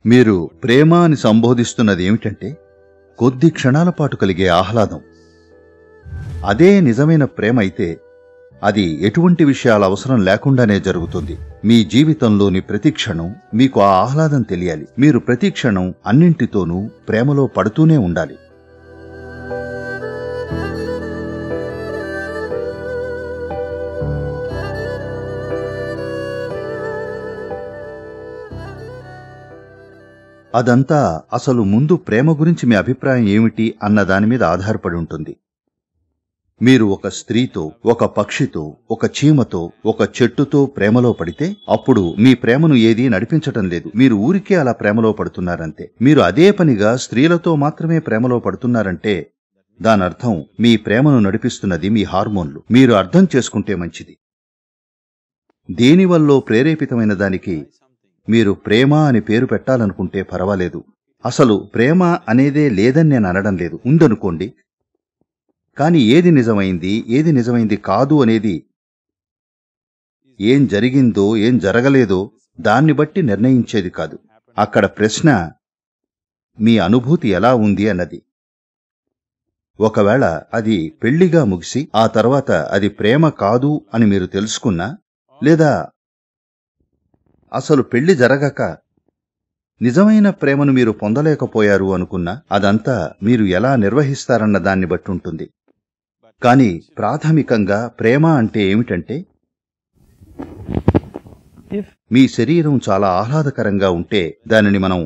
మీరు ప్రేమ అని సంబోధిస్తున్నది ఏమిటంటే కొద్ది క్షణాల పాటు కలిగే ఆహ్లాదం అదే నిజమైన ప్రేమ అయితే అది ఎటువంటి విషయాల అవసరం లేకుండానే జరుగుతుంది మీ జీవితంలోని ప్రతి క్షణం మీకు ఆ ఆహ్లాదం తెలియాలి మీరు ప్రతి క్షణం అన్నింటితోనూ ప్రేమలో పడుతూనే ఉండాలి అదంతా అసలు ముందు ప్రేమ గురించి మీ అభిప్రాయం ఏమిటి అన్న దాని మీద ఆధారపడి ఉంటుంది మీరు ఒక స్త్రీతో ఒక పక్షితో ఒక చీమతో ఒక చెట్టుతో ప్రేమలో పడితే అప్పుడు మీ ప్రేమను ఏదీ నడిపించటం లేదు మీరు ఊరికే అలా ప్రేమలో పడుతున్నారంతే మీరు అదే పనిగా స్త్రీలతో మాత్రమే ప్రేమలో పడుతున్నారంటే దానర్థం మీ ప్రేమను నడిపిస్తున్నది మీ హార్మోన్లు మీరు అర్థం చేసుకుంటే మంచిది దేనివల్లో ప్రేరేపితమైన దానికి మీరు ప్రేమ అని పేరు పెట్టాలనుకుంటే పర్వాలేదు అసలు ప్రేమ అనేదే లేదని నేను అనడం లేదు ఉందనుకోండి కాని ఏది నిజమైంది ఏది నిజమైంది కాదు అనేది ఏం జరిగిందో ఏం జరగలేదో దాన్ని బట్టి నిర్ణయించేది కాదు అక్కడ ప్రశ్న మీ అనుభూతి ఎలా ఉంది అన్నది ఒకవేళ అది పెళ్లిగా ముగిసి ఆ తర్వాత అది ప్రేమ కాదు అని మీరు తెలుసుకున్నా లేదా అసలు పెళ్లి జరగక నిజమైన ప్రేమను మీరు పొందలేకపోయారు అనుకున్నా అదంతా మీరు ఎలా నిర్వహిస్తారన్న దాన్ని బట్టి ఉంటుంది కానీ ప్రాథమికంగా ప్రేమ అంటే ఏమిటంటే if మీ శరీరం చాలా ఆహ్లాదకరంగా ఉంటే దానిని మనం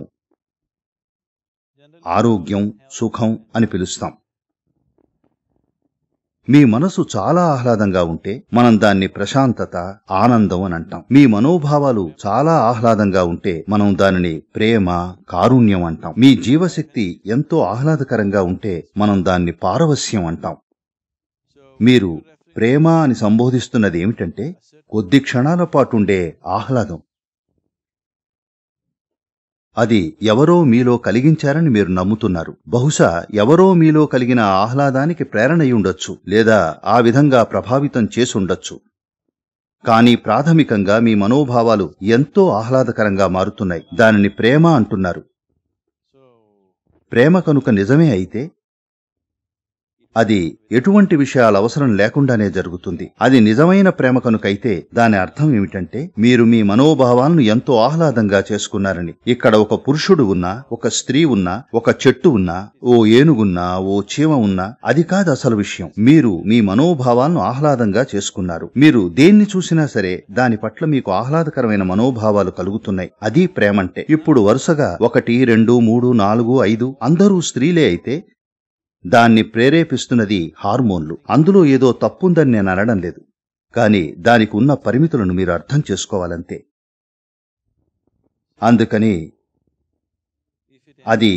ఆరోగ్యం సుఖం అని పిలుస్తాం మీ మనసు చాలా ఆహ్లాదంగా ఉంటే మనం దాన్ని ప్రశాంతత ఆనందం అని అంటాం మీ మనోభావాలు చాలా ఆహ్లాదంగా ఉంటే మనం దానిని ప్రేమ కారుణ్యం అంటాం మీ జీవశక్తి ఎంతో ఆహ్లాదకరంగా ఉంటే మనం దాన్ని పారవస్యం అంటాం మీరు ప్రేమ అని సంబోధిస్తున్నది ఏమిటంటే కొద్ది క్షణాల పాటుండే ఆహ్లాదం అది ఎవరో మీలో కలిగించారని మీరు నమ్ముతున్నారు బహుశా ఎవరో మీలో కలిగిన ఆ ఆహ్లాదానికి ప్రేరణయి ఉండొచ్చు లేదా ఆ విధంగా ప్రభావితం చేసుండొచ్చు కానీ ప్రాథమికంగా మీ మనోభావాలు ఎంతో ఆహ్లాదకరంగా మారుతున్నాయి దానిని ప్రేమ అంటున్నారు ప్రేమ కనుక నిజమే అయితే అది ఎటువంటి విషయాల అవసరం లేకుండానే జరుగుతుంది అది నిజమైన ప్రేమ కనుకైతే దాని అర్థం ఏమిటంటే మీరు మీ మనోభావాలను ఎంతో ఆహ్లాదంగా చేసుకున్నారని ఇక్కడ ఒక పురుషుడు ఉన్నా ఒక స్త్రీ ఉన్నా ఒక చెట్టు ఉన్నా ఓ ఏనుగున్నా ఓ చీమ ఉన్నా అది కాదు అసలు విషయం మీరు మీ మనోభావాలను ఆహ్లాదంగా చేసుకున్నారు మీరు దేన్ని చూసినా సరే దాని పట్ల మీకు ఆహ్లాదకరమైన మనోభావాలు కలుగుతున్నాయి అది ప్రేమంటే ఇప్పుడు వరుసగా ఒకటి రెండు మూడు నాలుగు ఐదు అందరూ స్త్రీలే అయితే దాన్ని ప్రేరేపిస్తున్నది హార్మోన్లు అందులో ఏదో తప్పుందని నేను అనడం లేదు కానీ దానికి ఉన్న పరిమితులను మీరు అర్థం చేసుకోవాలంతే అందుకని అది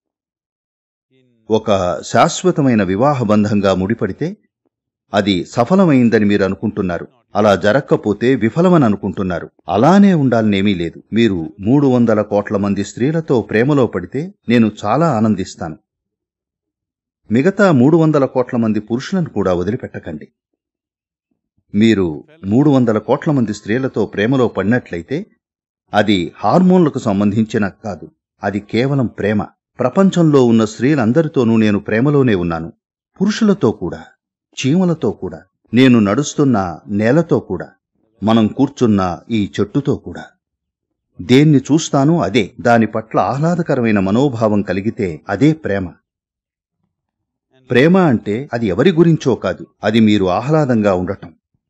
ఒక శాశ్వతమైన వివాహ బంధంగా ముడిపడితే అది సఫలమైందని మీరు అనుకుంటున్నారు అలా జరక్కపోతే విఫలమని అనుకుంటున్నారు అలానే ఉండాలనేమీ లేదు మీరు మూడు వందల కోట్ల మంది స్త్రీలతో ప్రేమలో పడితే నేను చాలా ఆనందిస్తాను మిగతా మూడు వందల కోట్ల మంది పురుషులను కూడా వదిలిపెట్టకండి మీరు మూడు వందల కోట్ల మంది స్త్రీలతో ప్రేమలో పడినట్లయితే అది హార్మోన్లకు సంబంధించిన కాదు అది కేవలం ప్రేమ ప్రపంచంలో ఉన్న స్త్రీలందరితోనూ నేను ప్రేమలోనే ఉన్నాను పురుషులతో కూడా చీమలతో కూడా నేను నడుస్తున్న నేలతో కూడా మనం కూర్చున్న ఈ చెట్టుతో కూడా దేన్ని చూస్తానో అదే దాని పట్ల ఆహ్లాదకరమైన మనోభావం కలిగితే అదే ప్రేమ ప్రేమ అంటే అది ఎవరి గురించో కాదు అది మీరు ఆహ్లాదంగా ఉండటం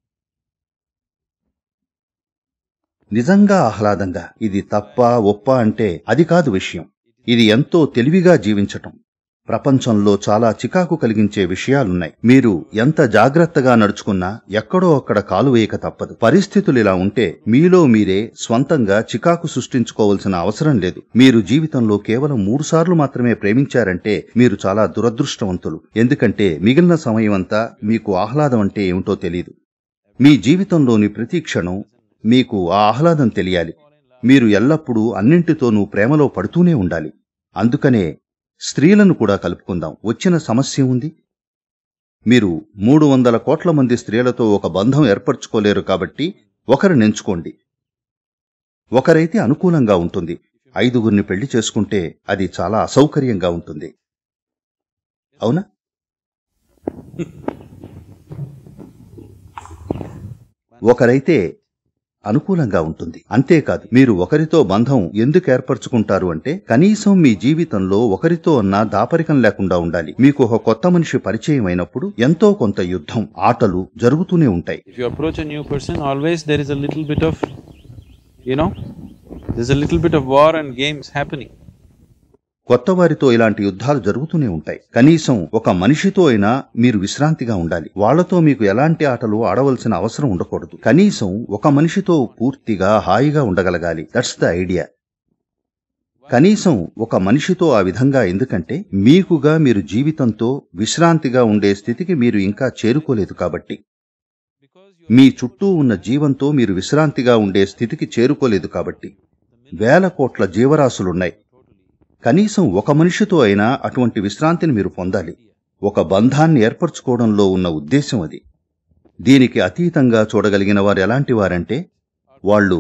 నిజంగా ఆహ్లాదంగా ఇది తప్ప ఒప్ప అంటే అది కాదు విషయం ఇది ఎంతో తెలివిగా జీవించటం ప్రపంచంలో చాలా చికాకు కలిగించే విషయాలున్నాయి మీరు ఎంత జాగ్రత్తగా నడుచుకున్నా ఎక్కడో అక్కడ కాలు వేయక తప్పదు పరిస్థితులు ఇలా ఉంటే మీలో మీరే స్వంతంగా చికాకు సృష్టించుకోవాల్సిన అవసరం లేదు మీరు జీవితంలో కేవలం మూడు సార్లు మాత్రమే ప్రేమించారంటే మీరు చాలా దురదృష్టవంతులు ఎందుకంటే మిగిలిన సమయం అంతా మీకు ఆహ్లాదం అంటే ఏమిటో తెలియదు మీ జీవితంలోని ప్రతి క్షణం మీకు ఆ ఆహ్లాదం తెలియాలి మీరు ఎల్లప్పుడూ అన్నింటితోనూ ప్రేమలో పడుతూనే ఉండాలి అందుకనే స్త్రీలను కూడా కలుపుకుందాం వచ్చిన సమస్య ఉంది మీరు మూడు వందల కోట్ల మంది స్త్రీలతో ఒక బంధం ఏర్పరచుకోలేరు కాబట్టి ఒకరిని ఎంచుకోండి ఒకరైతే అనుకూలంగా ఉంటుంది ఐదుగురిని పెళ్లి చేసుకుంటే అది చాలా అసౌకర్యంగా ఉంటుంది అవునా ఒకరైతే అనుకూలంగా ఉంటుంది అంతేకాదు మీరు ఒకరితో బంధం ఎందుకు ఏర్పరచుకుంటారు అంటే కనీసం మీ జీవితంలో ఒకరితో అన్న దాపరికం లేకుండా ఉండాలి మీకు ఒక కొత్త మనిషి పరిచయం అయినప్పుడు ఎంతో కొంత యుద్ధం ఆటలు జరుగుతూనే ఉంటాయి If you approach a new person, always there is a little bit of, you know, there's a little bit of war and games happening. కొత్త వారితో ఇలాంటి యుద్ధాలు జరుగుతూనే ఉంటాయి కనీసం ఒక మనిషితో అయినా మీరు విశ్రాంతిగా ఉండాలి వాళ్లతో మీకు ఎలాంటి ఆటలు ఆడవలసిన అవసరం ఉండకూడదు కనీసం ఒక మనిషితో పూర్తిగా హాయిగా ఉండగలగాలి దట్స్ ద ఐడియా కనీసం ఒక మనిషితో ఆ విధంగా ఎందుకంటే మీకుగా మీరు జీవితంతో విశ్రాంతిగా ఉండే స్థితికి మీరు ఇంకా చేరుకోలేదు కాబట్టి మీ చుట్టూ ఉన్న జీవంతో మీరు విశ్రాంతిగా ఉండే స్థితికి చేరుకోలేదు కాబట్టి వేల కోట్ల జీవరాశులున్నాయి కనీసం ఒక మనిషితో అయినా అటువంటి విశ్రాంతిని మీరు పొందాలి ఒక బంధాన్ని ఏర్పరచుకోవడంలో ఉన్న ఉద్దేశం అది దీనికి అతీతంగా చూడగలిగిన వారు ఎలాంటి వారంటే వాళ్ళు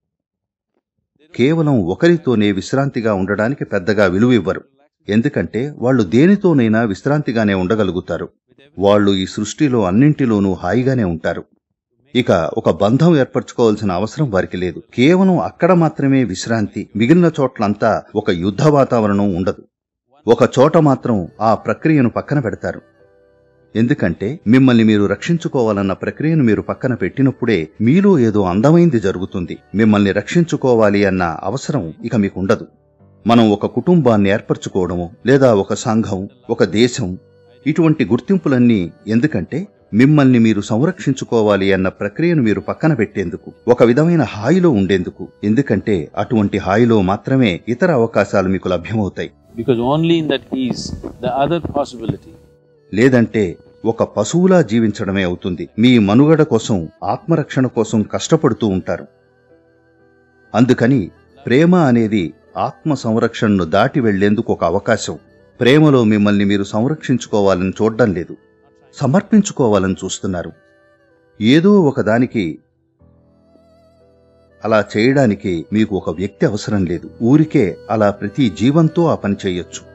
కేవలం ఒకరితోనే విశ్రాంతిగా ఉండడానికి పెద్దగా విలువ ఇవ్వరు ఎందుకంటే వాళ్ళు దేనితోనైనా విశ్రాంతిగానే ఉండగలుగుతారు వాళ్ళు ఈ సృష్టిలో అన్నింటిలోనూ హాయిగానే ఉంటారు ఇక ఒక బంధం ఏర్పరచుకోవాల్సిన అవసరం వారికి లేదు కేవలం అక్కడ మాత్రమే విశ్రాంతి మిగిలిన చోట్లంతా ఒక యుద్ధ వాతావరణం ఉండదు ఒక చోట మాత్రం ఆ ప్రక్రియను పక్కన పెడతారు ఎందుకంటే మిమ్మల్ని మీరు రక్షించుకోవాలన్న ప్రక్రియను మీరు పక్కన పెట్టినప్పుడే మీలో ఏదో అందమైంది జరుగుతుంది మిమ్మల్ని రక్షించుకోవాలి అన్న అవసరం ఇక మీకు ఉండదు మనం ఒక కుటుంబాన్ని ఏర్పరచుకోవడము లేదా ఒక సంఘం ఒక దేశం ఇటువంటి గుర్తింపులన్నీ ఎందుకంటే మిమ్మల్ని మీరు సంరక్షించుకోవాలి అన్న ప్రక్రియను మీరు పక్కన పెట్టేందుకు ఒక విధమైన హాయిలో ఉండేందుకు ఎందుకంటే అటువంటి హాయిలో మాత్రమే ఇతర అవకాశాలు మీకు లభ్యమవుతాయి Because only in that ease, the other possibility, లేదంటే ఒక పశువులా జీవించడమే అవుతుంది మీ మనుగడ కోసం ఆత్మరక్షణ కోసం కష్టపడుతూ ఉంటారు అందుకని ప్రేమ అనేది ఆత్మ సంరక్షణను దాటి వెళ్లేందుకు ఒక అవకాశం ప్రేమలో మిమ్మల్ని మీరు సంరక్షించుకోవాలని చూడడం లేదు సమర్పించుకోవాలని చూస్తున్నారు ఏదో ఒకదానికి అలా చేయడానికి మీకు ఒక వ్యక్తి అవసరం లేదు ఊరికే అలా ప్రతి జీవంతో ఆ పని చేయొచ్చు